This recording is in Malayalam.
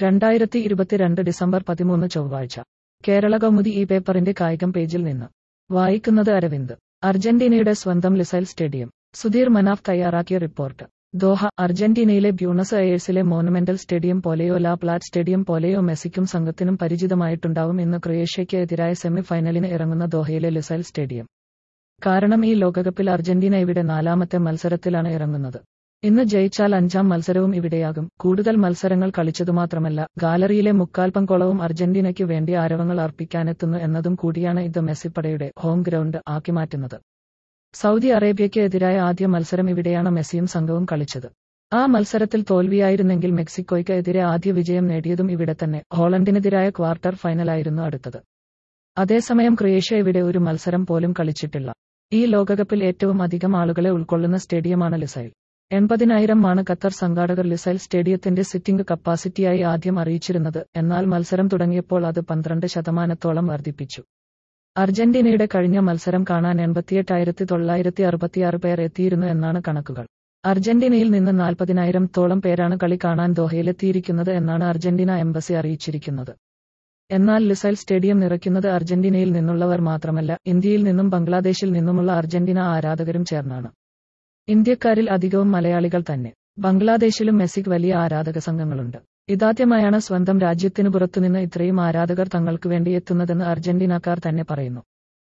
രണ്ടായിരത്തി ഇരുപത്തിരണ്ട് ഡിസംബർ പതിമൂന്ന് ചൊവ്വാഴ്ച കേരള കൗമുദി ഈ പേപ്പറിന്റെ കായികം പേജിൽ നിന്ന് വായിക്കുന്നത് അരവിന്ദ് അർജന്റീനയുടെ സ്വന്തം ലിസൈൽ സ്റ്റേഡിയം സുധീർ മനാഫ് തയ്യാറാക്കിയ റിപ്പോർട്ട് ദോഹ അർജന്റീനയിലെ ബ്യൂണസ് അയേഴ്സിലെ മോനുമെന്റൽ സ്റ്റേഡിയം പോലെയോ ലാ പ്ലാറ്റ് സ്റ്റേഡിയം പോലെയോ മെസ്സിക്കും സംഘത്തിനും പരിചിതമായിട്ടുണ്ടാവും ഇന്ന് ക്രൊയേഷ്യയ്ക്ക് എതിരായ സെമി ഫൈനലിന് ഇറങ്ങുന്ന ദോഹയിലെ ലിസൈൽ സ്റ്റേഡിയം കാരണം ഈ ലോകകപ്പിൽ അർജന്റീന ഇവിടെ നാലാമത്തെ മത്സരത്തിലാണ് ഇറങ്ങുന്നത് ഇന്ന് ജയിച്ചാൽ അഞ്ചാം മത്സരവും ഇവിടെയാകും കൂടുതൽ മത്സരങ്ങൾ കളിച്ചതുമാത്രമല്ല ഗാലറിയിലെ മുക്കാൽപങ്കോളവും അർജന്റീനയ്ക്ക് വേണ്ടി ആരവങ്ങൾ അർപ്പിക്കാനെത്തുന്നു എന്നതും കൂടിയാണ് ഇത് മെസ്സിപ്പടയുടെ ഹോം ഗ്രൗണ്ട് ആക്കി മാറ്റുന്നത് സൗദി അറേബ്യയ്ക്ക് എതിരായ ആദ്യ മത്സരം ഇവിടെയാണ് മെസ്സിയും സംഘവും കളിച്ചത് ആ മത്സരത്തിൽ തോൽവിയായിരുന്നെങ്കിൽ മെക്സിക്കോയ്ക്ക് എതിരെ ആദ്യ വിജയം നേടിയതും ഇവിടെ തന്നെ ഹോളണ്ടിനെതിരായ ക്വാർട്ടർ ഫൈനലായിരുന്നു അടുത്തത് അതേസമയം ക്രൊയേഷ്യ ഇവിടെ ഒരു മത്സരം പോലും കളിച്ചിട്ടില്ല ഈ ലോകകപ്പിൽ ഏറ്റവും അധികം ആളുകളെ ഉൾക്കൊള്ളുന്ന സ്റ്റേഡിയമാണ് ലിസൈൽ എൺപതിനായിരം ആണ് ഖത്തർ സംഘാടകർ ലിസൈൽ സ്റ്റേഡിയത്തിന്റെ സിറ്റിംഗ് കപ്പാസിറ്റിയായി ആദ്യം അറിയിച്ചിരുന്നത് എന്നാൽ മത്സരം തുടങ്ങിയപ്പോൾ അത് പന്ത്രണ്ട് ശതമാനത്തോളം വർദ്ധിപ്പിച്ചു അർജന്റീനയുടെ കഴിഞ്ഞ മത്സരം കാണാൻ എൺപത്തിയെട്ടായിരത്തി തൊള്ളായിരത്തി അറുപത്തിയാറ് പേർ എത്തിയിരുന്നു എന്നാണ് കണക്കുകൾ അർജന്റീനയിൽ നിന്ന് നാൽപ്പതിനായിരത്തോളം പേരാണ് കളി കാണാൻ ദോഹയിലെത്തിയിരിക്കുന്നത് എന്നാണ് അർജന്റീന എംബസി അറിയിച്ചിരിക്കുന്നത് എന്നാൽ ലിസൈൽ സ്റ്റേഡിയം നിറയ്ക്കുന്നത് അർജന്റീനയിൽ നിന്നുള്ളവർ മാത്രമല്ല ഇന്ത്യയിൽ നിന്നും ബംഗ്ലാദേശിൽ നിന്നുമുള്ള അർജന്റീന ആരാധകരും ചേർന്നാണ് ഇന്ത്യക്കാരിൽ അധികവും മലയാളികൾ തന്നെ ബംഗ്ലാദേശിലും മെസ്സിക്ക് വലിയ ആരാധക സംഘങ്ങളുണ്ട് ഇതാദ്യമായാണ് സ്വന്തം രാജ്യത്തിനു പുറത്തുനിന്ന് ഇത്രയും ആരാധകർ തങ്ങൾക്ക് വേണ്ടി എത്തുന്നതെന്ന് അർജന്റീനക്കാർ തന്നെ പറയുന്നു